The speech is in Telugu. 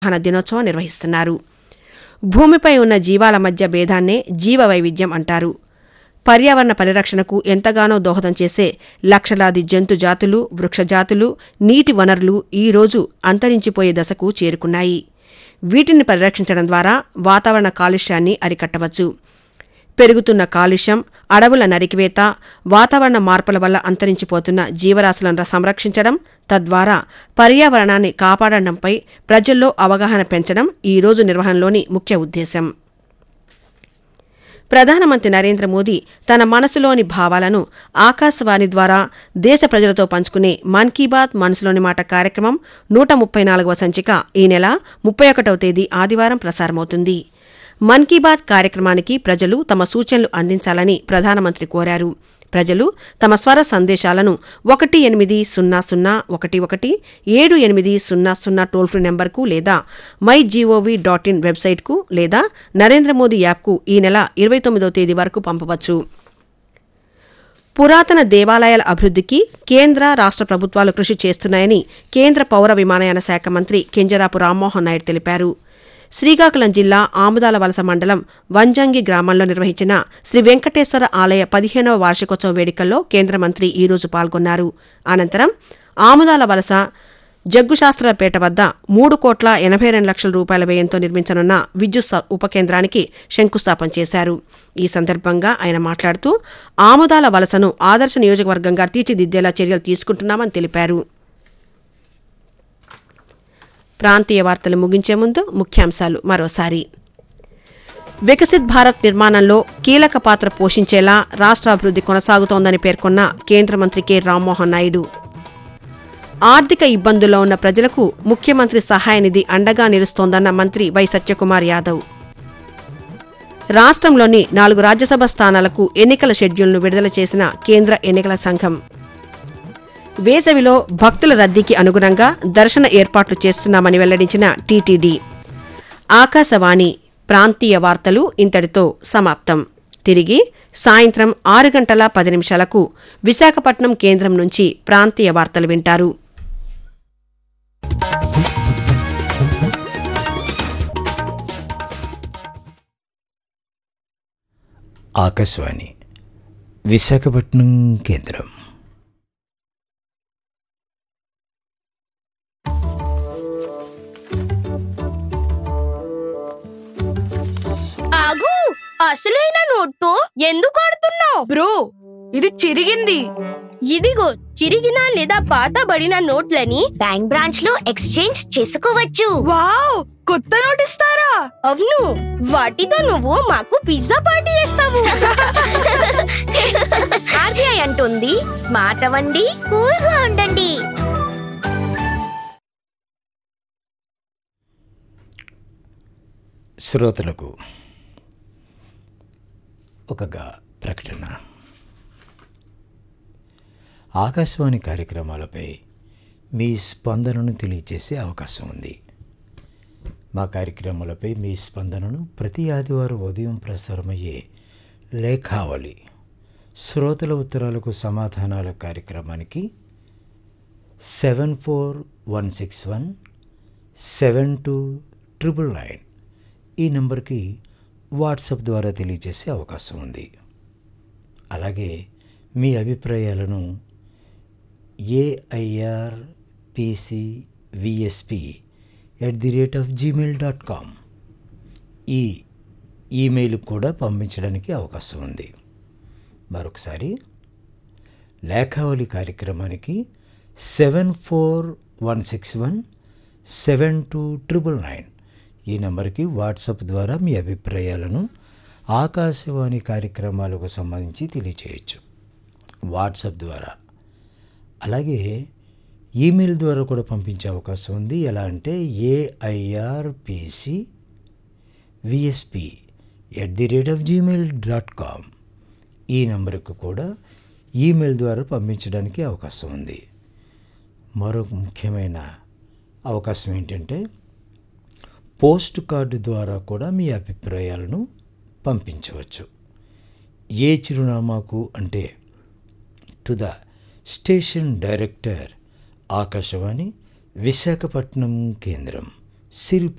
అవగాహన దినోత్సవం నిర్వహిస్తున్నారు భూమిపై ఉన్న జీవాల మధ్య భేదాన్నే జీవ వైవిధ్యం అంటారు పర్యావరణ పరిరక్షణకు ఎంతగానో దోహదం చేసే లక్షలాది జంతు జాతులు వృక్షజాతులు నీటి వనరులు ఈ రోజు అంతరించిపోయే దశకు చేరుకున్నాయి వీటిని పరిరక్షించడం ద్వారా వాతావరణ కాలుష్యాన్ని అరికట్టవచ్చు పెరుగుతున్న కాలుష్యం అడవుల నరికివేత వాతావరణ మార్పుల వల్ల అంతరించిపోతున్న జీవరాశులను సంరక్షించడం తద్వారా పర్యావరణాన్ని కాపాడడంపై ప్రజల్లో అవగాహన పెంచడం ఈ రోజు నిర్వహణలోని ముఖ్య ఉద్దేశం ప్రధానమంత్రి నరేంద్ర మోదీ తన మనసులోని భావాలను ఆకాశవాణి ద్వారా దేశ ప్రజలతో పంచుకునే మన్ కీ బాత్ మనసులోని మాట కార్యక్రమం నూట ముప్పై నాలుగవ సంచిక ఈ నెల ముప్పై ఒకటవ తేదీ ఆదివారం ప్రసారమవుతుంది మన్ కీ బాత్ కార్యక్రమానికి ప్రజలు తమ సూచనలు అందించాలని ప్రధానమంత్రి కోరారు ప్రజలు తమ స్వర సందేశాలను ఒకటి ఎనిమిది సున్నా సున్నా ఒకటి ఒకటి ఏడు ఎనిమిది సున్నా సున్నా టోల్ ఫ్రీ నెంబర్కు లేదా మై జీఓవీ డాట్ ఇన్ వెబ్సైట్కు లేదా నరేంద్ర మోదీ యాప్కు ఈ నెల ఇరవై తొమ్మిదో తేదీ వరకు పంపవచ్చు పురాతన దేవాలయాల అభివృద్ధికి కేంద్ర రాష్ట్ర ప్రభుత్వాలు కృషి చేస్తున్నాయని కేంద్ర పౌర విమానయాన శాఖ మంత్రి కింజరాపు రామ్మోహన్ నాయుడు తెలిపారు శ్రీకాకుళం జిల్లా ఆముదాల వలస మండలం వంజంగి గ్రామంలో నిర్వహించిన శ్రీ వెంకటేశ్వర ఆలయ పదిహేనవ వార్షికోత్సవ వేడుకల్లో కేంద్ర మంత్రి ఈ రోజు పాల్గొన్నారు అనంతరం ఆముదాల వలస జగ్గుశాస్త్రపేట వద్ద మూడు కోట్ల ఎనభై రెండు లక్షల రూపాయల వ్యయంతో నిర్మించనున్న విద్యుత్ స- ఉపకేంద్రానికి శంకుస్థాపన చేశారు ఈ సందర్భంగా ఆయన మాట్లాడుతూ ఆముదాల వలసను ఆదర్శ నియోజకవర్గంగా తీర్చిదిద్దేలా చర్యలు తీసుకుంటున్నామని తెలిపారు ప్రాంతీయ వార్తలు ముగించే ముందు ముఖ్యాంశాలు మరోసారి వికసిత్ భారత్ నిర్మాణంలో కీలక పాత్ర పోషించేలా రాష్ట్రాభివృద్ధి కొనసాగుతోందని పేర్కొన్న కేంద్ర మంత్రి కె రామ్మోహన్ నాయుడు ఆర్థిక ఇబ్బందుల్లో ఉన్న ప్రజలకు ముఖ్యమంత్రి సహాయ నిధి అండగా నిలుస్తోందన్న మంత్రి వై సత్యకుమార్ యాదవ్ రాష్ట్రంలోని నాలుగు రాజ్యసభ స్థానాలకు ఎన్నికల షెడ్యూల్ను విడుదల చేసిన కేంద్ర ఎన్నికల సంఘం వేసవిలో భక్తుల రద్దీకి అనుగుణంగా దర్శన ఏర్పాట్లు చేస్తున్నామని వెల్లడించిన టీటీడీ ఆకాశవాణి ప్రాంతీయ వార్తలు ఇంతటితో సమాప్తం తిరిగి సాయంత్రం ఆరు గంటల పది నిమిషాలకు విశాఖపట్నం కేంద్రం నుంచి ప్రాంతీయ వార్తలు వింటారు ఆకాశవాణి విశాఖపట్నం కేంద్రం ఆగు అసలైన నోట్తో ఎందుకు ఆడుతున్నావు బ్రో ఇది చిరిగింది ఇదిగో చిరిగిన లేదా పాతబడిన నోట్లని బ్యాంక్ బ్రాంచ్ లో ఎక్స్చేంజ్ చేసుకోవచ్చు వావ్ కొత్త నోట్ ఇస్తారా అవును వాటితో నువ్వు మాకు పిజ్జా పార్టీ చేస్తావు ఆర్బీఐ అంటుంది స్మార్ట్ అవ్వండి కూల్ గా ఉండండి శ్రోతలకు ఒక గా- ప్రకటన ఆకాశవాణి కార్యక్రమాలపై మీ స్పందనను తెలియజేసే అవకాశం ఉంది మా కార్యక్రమాలపై మీ స్పందనను ప్రతి ఆదివారం ఉదయం ప్రసారమయ్యే లేఖావళి శ్రోతల ఉత్తరాలకు సమాధానాల కార్యక్రమానికి seven four one six one seven two triple nine ఈ నెంబర్కి వాట్సాప్ ద్వారా తెలియజేసే అవకాశం ఉంది అలాగే మీ అభిప్రాయాలను AIR PC VSP at the rate of Gmail dot com ఈ ఈమెయిల్ కూడా పంపించడానికి అవకాశం ఉంది మరొకసారి లేఖావళి కార్యక్రమానికి seven four one six one seven two triple nine ఈ నెంబర్కి వాట్సాప్ ద్వారా మీ అభిప్రాయాలను ఆకాశవాణి కార్యక్రమాలకు సంబంధించి తెలియచేయచ్చు వాట్సాప్ ద్వారా అలాగే ఈమెయిల్ ద్వారా కూడా పంపించే అవకాశం ఉంది ఎలా అంటే AIR PC VSP at the rate of Gmail dot com ఈ నెంబర్కు కూడా ఈమెయిల్ ద్వారా పంపించడానికి అవకాశం ఉంది మరో ముఖ్యమైన అవకాశం ఏంటంటే పోస్ట్ కార్డు ద్వారా కూడా మీ అభిప్రాయాలను పంపించవచ్చు ఏ చిరునామాకు అంటే to the station director Akashvani Visakhapatnam కేంద్రం సిరిపురం